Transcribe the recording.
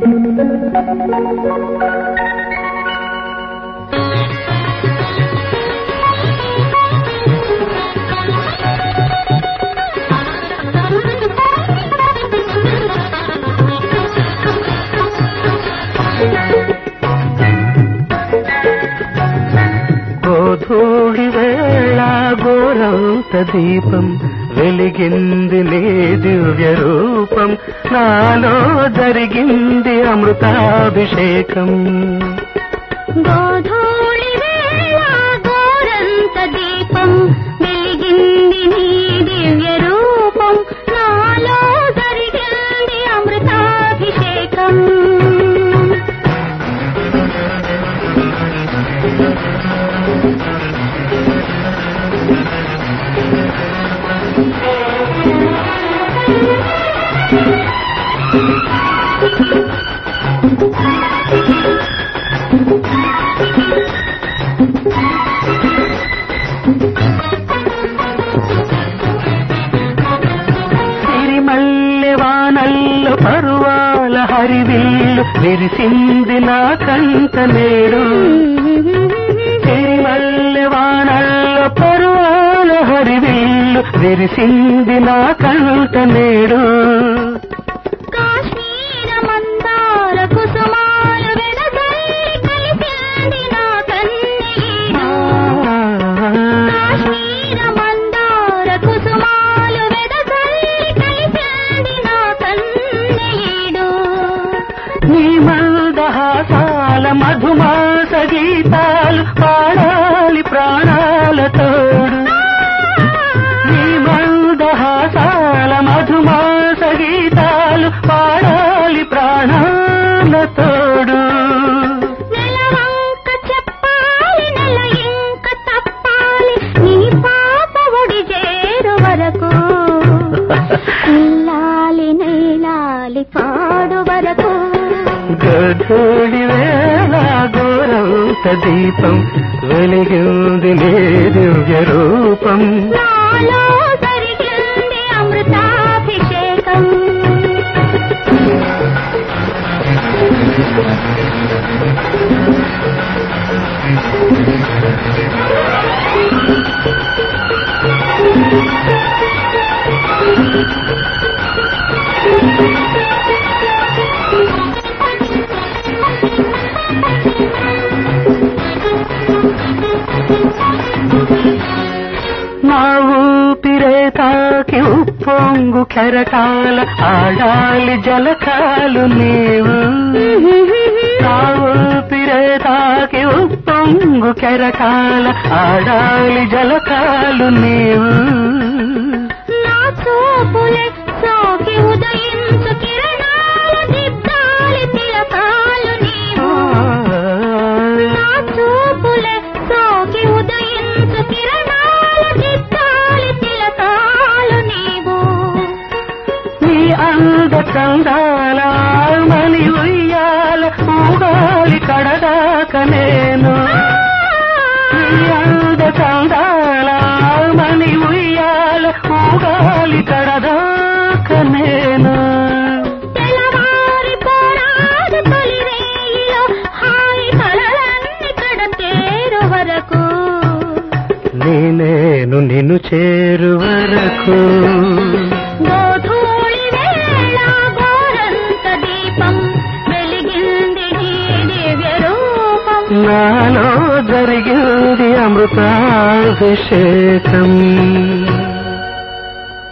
గోధూళి వేళ గోరంత దీపం వెలిగింది నీ దివ్య రూపం నాలో జరిగింది అమృతాభిషేకం గోధూళి వేళ గోరంత దీపం వెలిగింది నీ దివ్య రూపం నాలో జరిగింది అమృతాభిషేకం సిరిమల్లె వానల్లో పరువాల హరివిల్లు విరిసింది నా కంట నేడు సిరిమల్లె వానల్లో పరువాల హరివిల్లు విరిసింది నా కంట నేడు కాశ్మీర మందార కుసుమాలు వెదజల్లి కలిసింది నా కన్నీరు కాశ్మీర మందార కుసుమాలు వెదజల్లి కలిసింది నా కన్నీడు నీ మందహాసాల మధుమాస గీతాలు పాడాలి ప్రాణాల తోడు నీ మందహాసాల మధుమాస గీతాలు పాడాలి ప్రాణాల తోడు నెలవంక చెప్పాలి నెల ఇంక తప్పాలి నీ పాప ఒడి చేరు వరకు ఇల్లాలి నీలాలి పాడు వరకు గధూళి వేళ గోరంత దీపం వెలిగింది నీ దివ్య రూపం నాలో జరిగింది అమృతాభిషేకం నా ఊపిరే తాకి ఉప్పొంగు కెరటాల ఆడాలి జలకాలు నీవు నా ఊపిరే తాకి ఉప్పొంగు కెరటాల ఆడాలి జలకాలు నీవు నా చూపులే సోకి ఉదయించు కిరణాల దిద్దాలి తిలకాలు నీవు నా చూపులే సోకి ఉదయించు కిరణాల దిద్దాలి తిలకాలు నీవు నీ అంద చందాల మని ఉయ్యాల ఊగాలి కడదాక నేను నీ అంద చందాల మని ఉయ్యాల ఊగాలి కడదాక నేను తెల్లవారి పోరాడు తొలి రేయిలో హాయి కలలన్నీ కడతేరు వరకు నీ నేను నిన్ను చేరు వరకు గోధూళి వేళ గోరంత దీపం వెలిగింది నీ దివ్య రూపం నాలో జరిగింది అమృతాభిషేకం